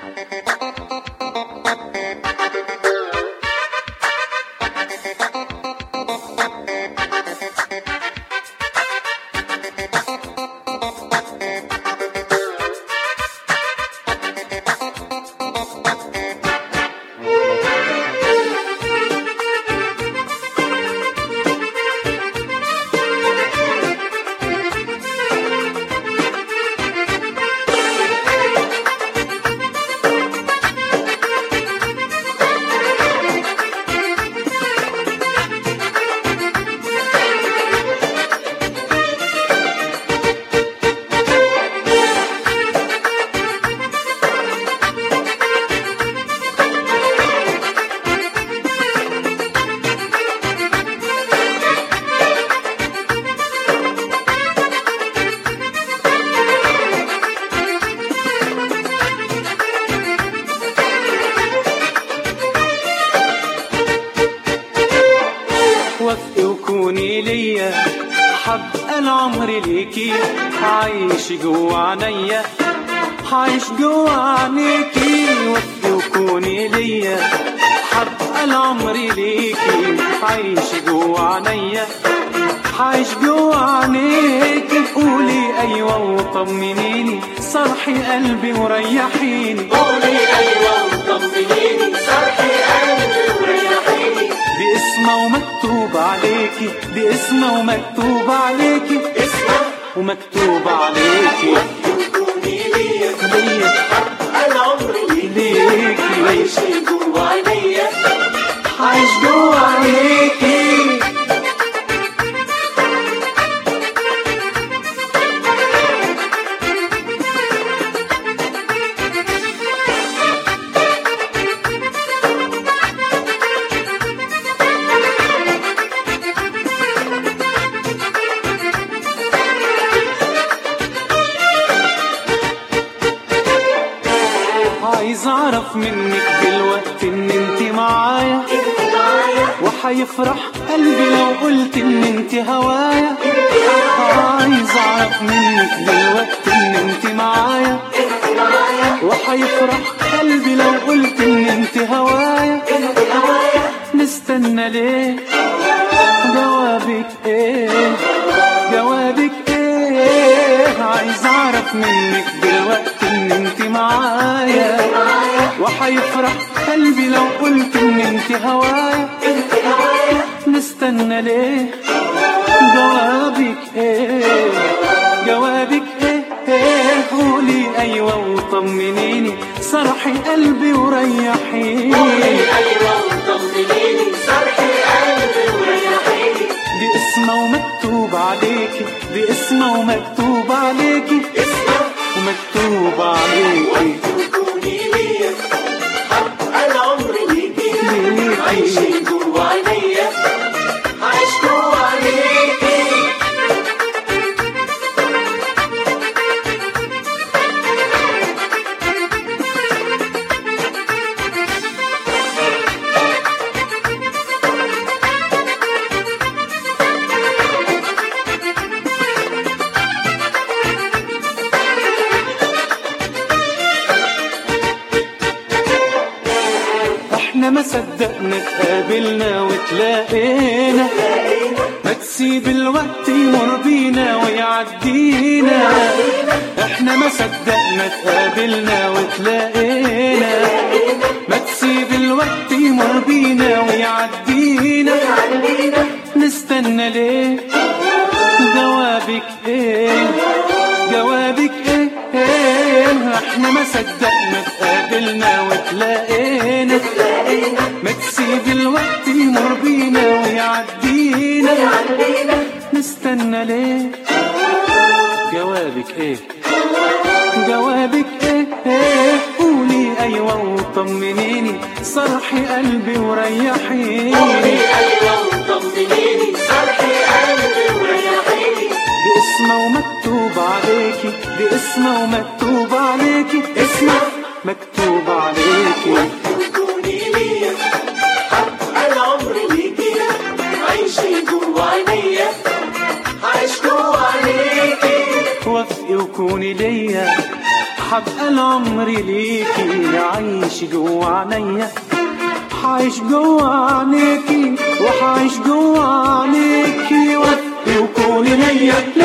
وفقي وكوني ليا حب العمر ليكي عايش جوا عينيا عايش جوا عينيكي وفقي وكوني ليا حب العمر ليكي عايش جوا عينيا عايش جوا عينيكي قولي ايوه وطمنيني صرحي قلبي وريحيني قولي ايوه وطمنيني صرحي قلبي وريحيني باسمه ومكتوب عليكي باسمه ومكتوب عليكي اسمع ومكتوب عليكي وكوني ليا ليا العمر ليكي ليكي عايش جوا عينيا عايش جوا عليكي عايز اعرف منك دلوقتي ان انت معايا انت معايا وحيفرح قلبي لو قلت ان انت هوايا عايز اعرف منك دلوقتي ان انت معايا انت معايا وحيفرح قلبي لو قلت ان انت هوايا انت هوايا نستنى ليه جوابك ايه جوابك ايه عايز اعرف منك دلوقتي ان انت معايا وحيفرح قلبي لو قلت ان انت هوايا انت هوايا نستنى ليه جوابك ايه جوابك ايه ايه قولي ايوه وطمنيني صرحي قلبي وريحيني قولي ايوه وطمنيني صرحي قلبي وريحيني دي اسمه ومكتوب عليكي دي اسمه ومكتوب عليكي اسمع ومكتوب عليكي وكوني ليا حب العمر ليكي ليكي. عايش جوا عينيا عايش جوا عينيكي احنا ما صدقنا اتقابلنا وتلاقينا ما تسيب الوقت يمر بينا ويعدينا احنا ما صدقنا اتقابلنا وتلاقينا ما تسيب الوقت يمر بينا ويعدينا نستنى ليه جوابك ايه جوابك ايه ايه احنا ما صدقنا اتقابلنا وتلاقينا ما تسيب الوقت يمر بينا ويعدينا نستنى ليه جوابك ايه جوابك ايه ايه قولي ايوه وطمنيني صرحي قلبي وريحيني قولي ايوه وطمنيني صرحي قلبي وريحيني باسمه ومكتوب عليكي باسمه ومكتوب عليكي اسمع مكتوب عليكي وكوني ليا حب العمر ليكي عايش جوا عينيا عايش جوا عينيكي وفقي وكوني ليا حبقى العمر ليكي عايش جوا عينيا حعيش جوا عينيكي وحعيش جوا عينيكي وفي وكوني ليا